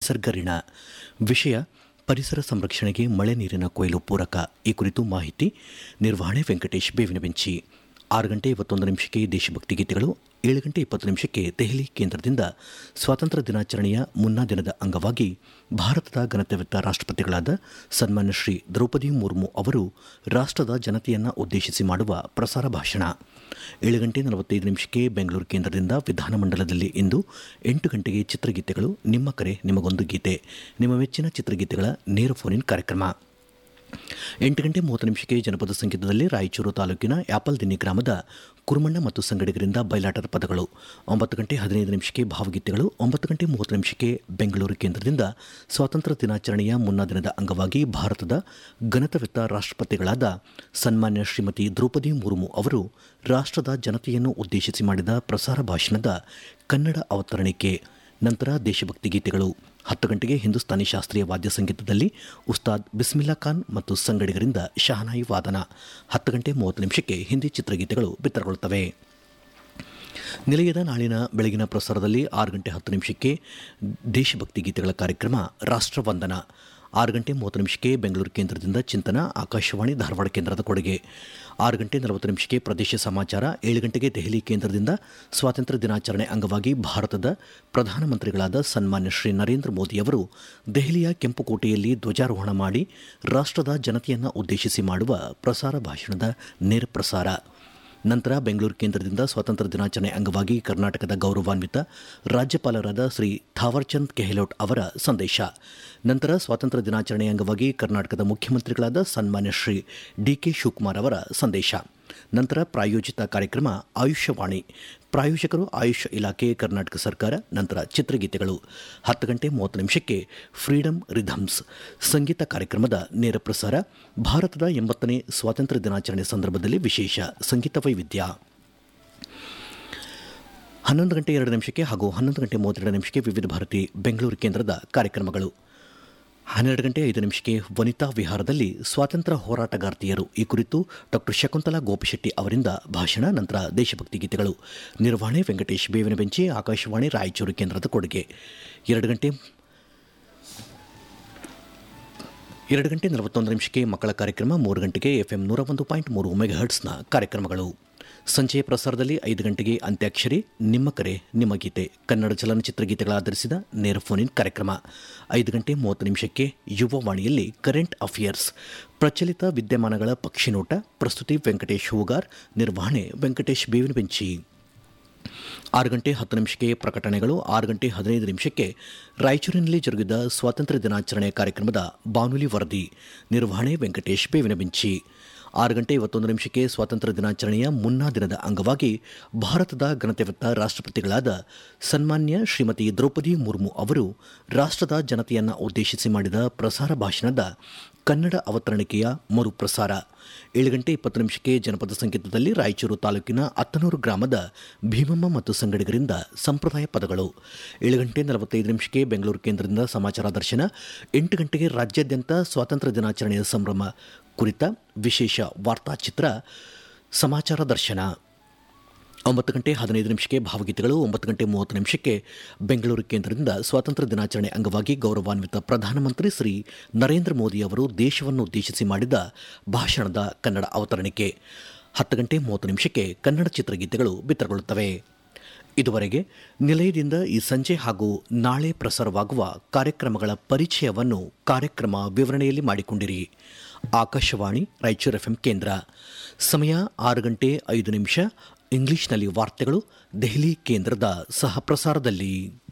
ನಿಸರ್ಗ ಋಣ ವಿಷಯ ಪರಿಸರ ಸಂರಕ್ಷಣೆಗೆ ಮಳೆ ನೀರಿನ ಕೊಯ್ಲು ಪೂರಕ ಈ ಕುರಿತು ಮಾಹಿತಿ ನಿರ್ವಹಣೆ ವೆಂಕಟೇಶ್ ಬೇವಿನ ಬೆಂಚಿ ಆರು ಗಂಟೆ ಇವತ್ತೊಂದು ನಿಮಿಷಕ್ಕೆ ದೇಶಭಕ್ತಿ ಗೀತೆಗಳು ಏಳು ಗಂಟೆ ಇಪ್ಪತ್ತು ನಿಮಿಷಕ್ಕೆ ದೆಹಲಿ ಕೇಂದ್ರದಿಂದ ಸ್ವಾತಂತ್ರ್ಯ ದಿನಾಚರಣೆಯ ಮುನ್ನಾ ದಿನದ ಅಂಗವಾಗಿ ಭಾರತದ ಘನತೆವೆತ್ತ ರಾಷ್ಟ್ರಪತಿಗಳಾದ ಸನ್ಮಾನ್ಯ ಶ್ರೀ ದ್ರೌಪದಿ ಮುರ್ಮು ಅವರು ರಾಷ್ಟ್ರದ ಜನತೆಯನ್ನು ಉದ್ದೇಶಿಸಿ ಮಾಡುವ ಪ್ರಸಾರ ಭಾಷಣ ಏಳು ಗಂಟೆ ನಲವತ್ತೈದು ನಿಮಿಷಕ್ಕೆ ಬೆಂಗಳೂರು ಕೇಂದ್ರದಿಂದ ವಿಧಾನಮಂಡಲದಲ್ಲಿ ಇಂದು ಎಂಟು ಗಂಟೆಗೆ ಚಿತ್ರಗೀತೆಗಳು ನಿಮ್ಮ ಕರೆ ನಿಮಗೊಂದು ಗೀತೆ ನಿಮ್ಮ ಮೆಚ್ಚಿನ ಚಿತ್ರಗೀತೆಗಳ ನೇರ ಫೋನಿನ್ ಕಾರ್ಯಕ್ರಮ ಎಂಟು ಗಂಟೆ ಮೂವತ್ತು ನಿಮಿಷಕ್ಕೆ ಜನಪದ ಸಂಗೀತದಲ್ಲಿ ರಾಯಚೂರು ತಾಲೂಕಿನ ದಿನ್ನಿ ಗ್ರಾಮದ ಕುರುಮಣ್ಣ ಮತ್ತು ಸಂಗಡಿಗರಿಂದ ಬಯಲಾಟದ ಪದಗಳು ಒಂಬತ್ತು ಗಂಟೆ ಹದಿನೈದು ನಿಮಿಷಕ್ಕೆ ಭಾವಗೀತೆಗಳು ಒಂಬತ್ತು ಗಂಟೆ ಮೂವತ್ತು ನಿಮಿಷಕ್ಕೆ ಬೆಂಗಳೂರು ಕೇಂದ್ರದಿಂದ ಸ್ವಾತಂತ್ರ್ಯ ದಿನಾಚರಣೆಯ ಮುನ್ನಾ ದಿನದ ಅಂಗವಾಗಿ ಭಾರತದ ಘನತವೆತ್ತ ರಾಷ್ಟ್ರಪತಿಗಳಾದ ಸನ್ಮಾನ್ಯ ಶ್ರೀಮತಿ ದ್ರೌಪದಿ ಮುರ್ಮು ಅವರು ರಾಷ್ಟ್ರದ ಜನತೆಯನ್ನು ಉದ್ದೇಶಿಸಿ ಮಾಡಿದ ಪ್ರಸಾರ ಭಾಷಣದ ಕನ್ನಡ ಅವತರಣಿಕೆ ನಂತರ ದೇಶಭಕ್ತಿ ಗೀತೆಗಳು ಹತ್ತು ಗಂಟೆಗೆ ಹಿಂದೂಸ್ತಾನಿ ಶಾಸ್ತ್ರೀಯ ವಾದ್ಯ ಸಂಗೀತದಲ್ಲಿ ಉಸ್ತಾದ್ ಬಿಸ್ಮಿಲ್ಲಾ ಖಾನ್ ಮತ್ತು ಸಂಗಡಿಗರಿಂದ ಶಹನಾಯಿ ವಾದನ ಹತ್ತು ಗಂಟೆ ಮೂವತ್ತು ನಿಮಿಷಕ್ಕೆ ಹಿಂದಿ ಚಿತ್ರಗೀತೆಗಳು ಬಿತ್ತರಗೊಳ್ಳುತ್ತವೆ ನಿಲಯದ ನಾಳಿನ ಬೆಳಗಿನ ಪ್ರಸಾರದಲ್ಲಿ ಆರು ಗಂಟೆ ಹತ್ತು ನಿಮಿಷಕ್ಕೆ ದೇಶಭಕ್ತಿ ಗೀತೆಗಳ ಕಾರ್ಯಕ್ರಮ ರಾಷ್ಟ್ರವಂದನ ಆರು ಗಂಟೆ ಮೂವತ್ತು ನಿಮಿಷಕ್ಕೆ ಬೆಂಗಳೂರು ಕೇಂದ್ರದಿಂದ ಚಿಂತನ ಆಕಾಶವಾಣಿ ಧಾರವಾಡ ಕೇಂದ್ರದ ಕೊಡುಗೆ ಆರು ಗಂಟೆ ನಲವತ್ತು ನಿಮಿಷಕ್ಕೆ ಪ್ರದೇಶ ಸಮಾಚಾರ ಏಳು ಗಂಟೆಗೆ ದೆಹಲಿ ಕೇಂದ್ರದಿಂದ ಸ್ವಾತಂತ್ರ್ಯ ದಿನಾಚರಣೆ ಅಂಗವಾಗಿ ಭಾರತದ ಪ್ರಧಾನಮಂತ್ರಿಗಳಾದ ಸನ್ಮಾನ್ಯ ಶ್ರೀ ನರೇಂದ್ರ ಮೋದಿಯವರು ದೆಹಲಿಯ ಕೆಂಪುಕೋಟೆಯಲ್ಲಿ ಧ್ವಜಾರೋಹಣ ಮಾಡಿ ರಾಷ್ಟ್ರದ ಜನತೆಯನ್ನು ಉದ್ದೇಶಿಸಿ ಮಾಡುವ ಪ್ರಸಾರ ಭಾಷಣದ ನೇರ ಪ್ರಸಾರ ನಂತರ ಬೆಂಗಳೂರು ಕೇಂದ್ರದಿಂದ ಸ್ವಾತಂತ್ರ್ಯ ದಿನಾಚರಣೆ ಅಂಗವಾಗಿ ಕರ್ನಾಟಕದ ಗೌರವಾನ್ವಿತ ರಾಜ್ಯಪಾಲರಾದ ಶ್ರೀ ಥಾವರ್ಚಂದ್ ಗೆಹ್ಲೋಟ್ ಅವರ ಸಂದೇಶ ನಂತರ ಸ್ವಾತಂತ್ರ್ಯ ದಿನಾಚರಣೆ ಅಂಗವಾಗಿ ಕರ್ನಾಟಕದ ಮುಖ್ಯಮಂತ್ರಿಗಳಾದ ಸನ್ಮಾನ್ಯ ಶ್ರೀ ಡಿಕೆ ಶಿವಕುಮಾರ್ ಅವರ ಸಂದೇಶ ನಂತರ ಪ್ರಾಯೋಜಿತ ಕಾರ್ಯಕ್ರಮ ಆಯುಷ್ಯವಾಣಿ ಪ್ರಾಯೋಜಕರು ಆಯುಷ್ ಇಲಾಖೆ ಕರ್ನಾಟಕ ಸರ್ಕಾರ ನಂತರ ಚಿತ್ರಗೀತೆಗಳು ಹತ್ತು ಗಂಟೆ ಮೂವತ್ತು ನಿಮಿಷಕ್ಕೆ ಫ್ರೀಡಮ್ ರಿಧಮ್ಸ್ ಸಂಗೀತ ಕಾರ್ಯಕ್ರಮದ ನೇರ ಪ್ರಸಾರ ಭಾರತದ ಎಂಬತ್ತನೇ ಸ್ವಾತಂತ್ರ್ಯ ದಿನಾಚರಣೆ ಸಂದರ್ಭದಲ್ಲಿ ವಿಶೇಷ ಸಂಗೀತ ವೈವಿಧ್ಯ ಹನ್ನೊಂದು ಗಂಟೆ ಎರಡು ನಿಮಿಷಕ್ಕೆ ಹಾಗೂ ಹನ್ನೊಂದು ಗಂಟೆ ಮೂವತ್ತೆರಡು ನಿಮಿಷಕ್ಕೆ ವಿವಿಧ ಭಾರತಿ ಬೆಂಗಳೂರು ಕೇಂದ್ರದ ಕಾರ್ಯಕ್ರಮಗಳು ಹನ್ನೆರಡು ಗಂಟೆ ಐದು ನಿಮಿಷಕ್ಕೆ ವನಿತಾ ವಿಹಾರದಲ್ಲಿ ಸ್ವಾತಂತ್ರ್ಯ ಹೋರಾಟಗಾರ್ತಿಯರು ಈ ಕುರಿತು ಡಾಕ್ಟರ್ ಶಕುಂತಲಾ ಗೋಪಿಶೆಟ್ಟಿ ಅವರಿಂದ ಭಾಷಣ ನಂತರ ದೇಶಭಕ್ತಿ ಗೀತೆಗಳು ನಿರ್ವಹಣೆ ವೆಂಕಟೇಶ್ ಬೇವಿನ ಬೆಂಚಿ ಆಕಾಶವಾಣಿ ರಾಯಚೂರು ಕೇಂದ್ರದ ಕೊಡುಗೆ ಎರಡು ಗಂಟೆ ಎರಡು ಗಂಟೆ ನಲವತ್ತೊಂದು ನಿಮಿಷಕ್ಕೆ ಮಕ್ಕಳ ಕಾರ್ಯಕ್ರಮ ಮೂರು ಗಂಟೆಗೆ ಎಫ್ಎಂ ನೂರ ಒಂದು ಪಾಯಿಂಟ್ ಮೂರು ಮೆಗಾಹರ್ಟ್ಸ್ನ ಕಾರ್ಯಕ್ರಮಗಳು ಸಂಜೆಯ ಪ್ರಸಾರದಲ್ಲಿ ಐದು ಗಂಟೆಗೆ ಅಂತ್ಯಾಕ್ಷರಿ ನಿಮ್ಮ ಕರೆ ನಿಮ್ಮ ಗೀತೆ ಕನ್ನಡ ಚಲನಚಿತ್ರ ಗೀತೆಗಳ ಆಧರಿಸಿದ ನೇರ ಫೋನಿನ್ ಕಾರ್ಯಕ್ರಮ ಐದು ಗಂಟೆ ಮೂವತ್ತು ನಿಮಿಷಕ್ಕೆ ಯುವವಾಣಿಯಲ್ಲಿ ಕರೆಂಟ್ ಅಫೇರ್ಸ್ ಪ್ರಚಲಿತ ವಿದ್ಯಮಾನಗಳ ಪಕ್ಷಿನೋಟ ಪ್ರಸ್ತುತಿ ವೆಂಕಟೇಶ್ ಹೂಗಾರ್ ನಿರ್ವಹಣೆ ವೆಂಕಟೇಶ್ ಬೇವಿನ ಬೆಂಚಿ ಆರು ಗಂಟೆ ಹತ್ತು ನಿಮಿಷಕ್ಕೆ ಪ್ರಕಟಣೆಗಳು ಆರು ಗಂಟೆ ಹದಿನೈದು ನಿಮಿಷಕ್ಕೆ ರಾಯಚೂರಿನಲ್ಲಿ ಜರುಗಿದ ಸ್ವಾತಂತ್ರ್ಯ ದಿನಾಚರಣೆ ಕಾರ್ಯಕ್ರಮದ ಬಾನುಲಿ ವರದಿ ನಿರ್ವಹಣೆ ವೆಂಕಟೇಶ್ ಬೇವಿನ ಬೆಂಚಿ ಆರು ಗಂಟೆ ಇವತ್ತೊಂದು ನಿಮಿಷಕ್ಕೆ ಸ್ವಾತಂತ್ರ್ಯ ದಿನಾಚರಣೆಯ ಮುನ್ನಾ ದಿನದ ಅಂಗವಾಗಿ ಭಾರತದ ಘನತೆವೆತ್ತ ರಾಷ್ಟ್ರಪತಿಗಳಾದ ಸನ್ಮಾನ್ಯ ಶ್ರೀಮತಿ ದ್ರೌಪದಿ ಮುರ್ಮು ಅವರು ರಾಷ್ಟ್ರದ ಜನತೆಯನ್ನು ಉದ್ದೇಶಿಸಿ ಮಾಡಿದ ಪ್ರಸಾರ ಭಾಷಣದ ಕನ್ನಡ ಅವತರಣಿಕೆಯ ಮರುಪ್ರಸಾರ ಏಳು ಗಂಟೆ ಇಪ್ಪತ್ತು ನಿಮಿಷಕ್ಕೆ ಜನಪದ ಸಂಗೀತದಲ್ಲಿ ರಾಯಚೂರು ತಾಲೂಕಿನ ಅತ್ತನೂರು ಗ್ರಾಮದ ಭೀಮಮ್ಮ ಮತ್ತು ಸಂಗಡಿಗರಿಂದ ಸಂಪ್ರದಾಯ ಪದಗಳು ಏಳು ಗಂಟೆ ನಲವತ್ತೈದು ನಿಮಿಷಕ್ಕೆ ಬೆಂಗಳೂರು ಕೇಂದ್ರದಿಂದ ಸಮಾಚಾರ ದರ್ಶನ ಎಂಟು ಗಂಟೆಗೆ ರಾಜ್ಯಾದ್ಯಂತ ಸ್ವಾತಂತ್ರ್ಯ ದಿನಾಚರಣೆಯ ಸಂಭ್ರಮ ಕುರಿತ ವಿಶೇಷ ವಾರ್ತಾಚಿತ್ರ ಸಮಾಚಾರ ದರ್ಶನ ಒಂಬತ್ತು ಗಂಟೆ ಹದಿನೈದು ನಿಮಿಷಕ್ಕೆ ಭಾವಗೀತೆಗಳು ಒಂಬತ್ತು ಗಂಟೆ ಮೂವತ್ತು ನಿಮಿಷಕ್ಕೆ ಬೆಂಗಳೂರು ಕೇಂದ್ರದಿಂದ ಸ್ವಾತಂತ್ರ್ಯ ದಿನಾಚರಣೆ ಅಂಗವಾಗಿ ಗೌರವಾನ್ವಿತ ಪ್ರಧಾನಮಂತ್ರಿ ಶ್ರೀ ನರೇಂದ್ರ ಮೋದಿ ಅವರು ದೇಶವನ್ನು ಉದ್ದೇಶಿಸಿ ಮಾಡಿದ ಭಾಷಣದ ಕನ್ನಡ ಅವತರಣಿಕೆ ಹತ್ತು ಗಂಟೆ ಮೂವತ್ತು ನಿಮಿಷಕ್ಕೆ ಕನ್ನಡ ಚಿತ್ರಗೀತೆಗಳು ಬಿತ್ತರಗೊಳ್ಳುತ್ತವೆ ಇದುವರೆಗೆ ನಿಲಯದಿಂದ ಈ ಸಂಜೆ ಹಾಗೂ ನಾಳೆ ಪ್ರಸಾರವಾಗುವ ಕಾರ್ಯಕ್ರಮಗಳ ಪರಿಚಯವನ್ನು ಕಾರ್ಯಕ್ರಮ ವಿವರಣೆಯಲ್ಲಿ ಮಾಡಿಕೊಂಡಿರಿ ಆಕಾಶವಾಣಿ ರಾಯಚೂರು ಎಫ್ಎಂ ಕೇಂದ್ರ ಸಮಯ ಆರು ಗಂಟೆ ಐದು ನಿಮಿಷ ಇಂಗ್ಲಿಷ್ನಲ್ಲಿ ವಾರ್ತೆಗಳು ದೆಹಲಿ ಕೇಂದ್ರದ ಸಹ ಪ್ರಸಾರದಲ್ಲಿ